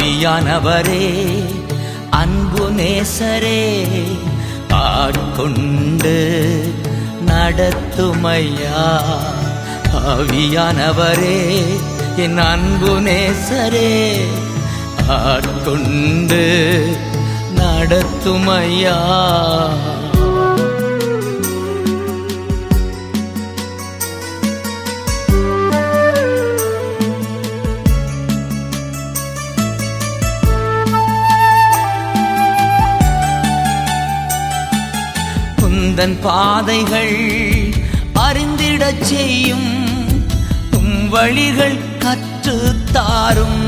ஆவியானவரே அன்பு நேசரே ஆட்கொண்டு நடத்துமையா ஆவியானவரே என் அன்பு நேசரே ஆட்கொண்டு நடத்துமையா குந்தன் பாதைகள் அறிந்திடச் செய்யும் உம் வழிகள் கற்றுத் தாரும்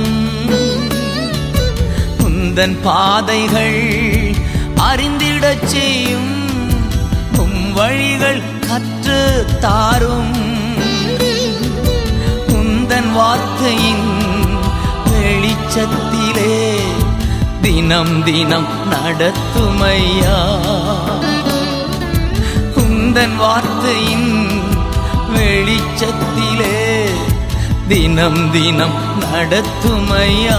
குந்தன் பாதைகள் அறிந்திடச் செய்யும் உம் வழிகள் கற்றுத் தாரும் உந்தன் வார்த்தையின் வெளிச்சத்திலே தினம் தினம் நடத்துமையா உந்தன் வார்த்தையின் வெளிச்சத்திலே தினம் தினம் நடத்துமையா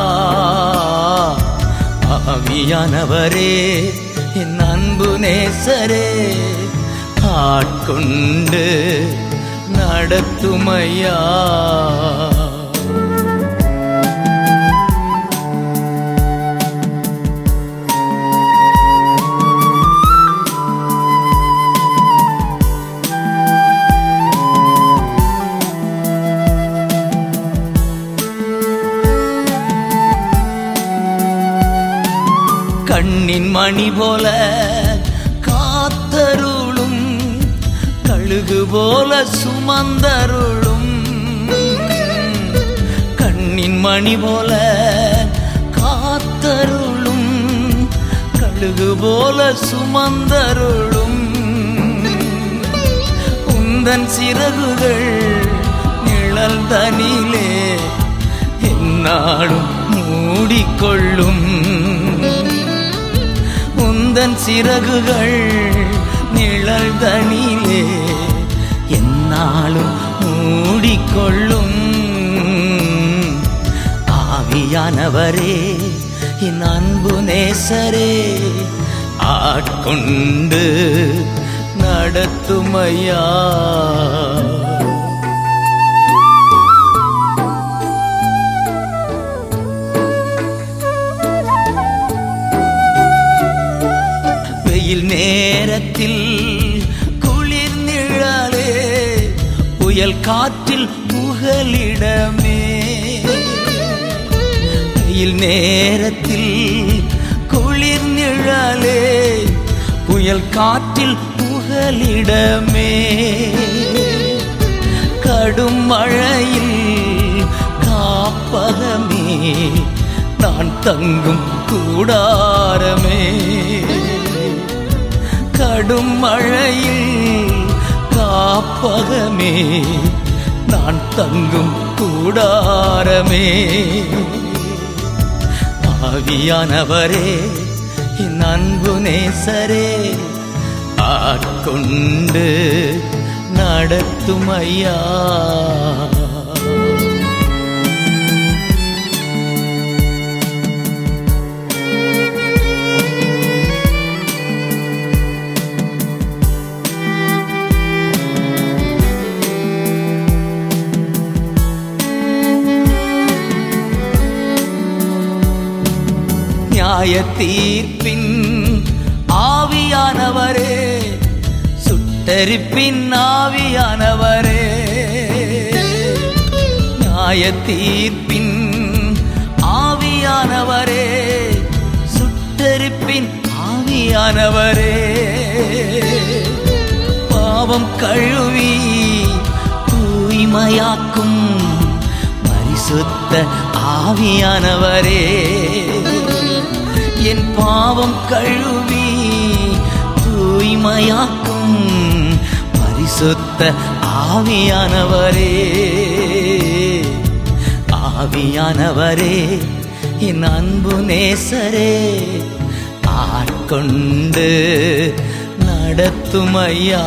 ஆவியானவரே என் அன்பு நேசரே ஆட்கொண்டு நடத்துமையா கண்ணின் மணி போல காத்தருளும் கழுகு போல சுமந்தருளும் கண்ணின் மணி போல காத்தருளும் கழுகு போல சுமந்தருளும் உந்தன் சிறகுகள் நிழல் தனிலே என்னாலும் மூடிக்கொள்ளும் உந்தன் சிறகுகள் நிழல் தனிலே என்னாலும் மூடிக்கொள்ளும் ஆவியானவரே என் அன்பு நேசரே ஆட்கொண்டு நடத்துமையா வெயில் நேரத்தில் குளிர் நிழலே புயல் காற்றில் புகலிடமே வெயில் நேரத்தில் குளிர் நிழலே புயல் காற்றில் புகலிடமே கடும் மழையில் காப்பகமே நான் தங்கும் கூடாரமே கடும் மழையில் காப்பகமே நான் தங்கும் கூடாரமே ஆவியானவரே என் அன்பு நேசரே ஆட்கொண்டு நடத்தும் ஐயா நியாய தீர்ப்பின் ஆவியானவரே சுட்டரிப்பின் ஆவியானவரே நியாய தீர்ப்பின் ஆவியானவரே சுட்டரிப்பின் ஆவியானவரே பாவம் கழுவி தூய்மையாக்கும் பரிசுத்த ஆவியானவரே என் பாவம் கழுவி தூய்மையாக்கும் பரிசுத்த ஆவியானவரே ஆவியானவரே என் அன்பு நேசரே ஆட்கொண்டு நடத்தும் ஐயா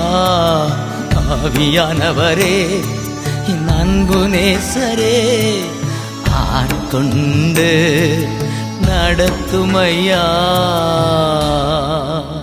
ஆவியானவரே என் அன்பு நேசரே ஆட்கொண்டு கொண்டு நடத்துமையா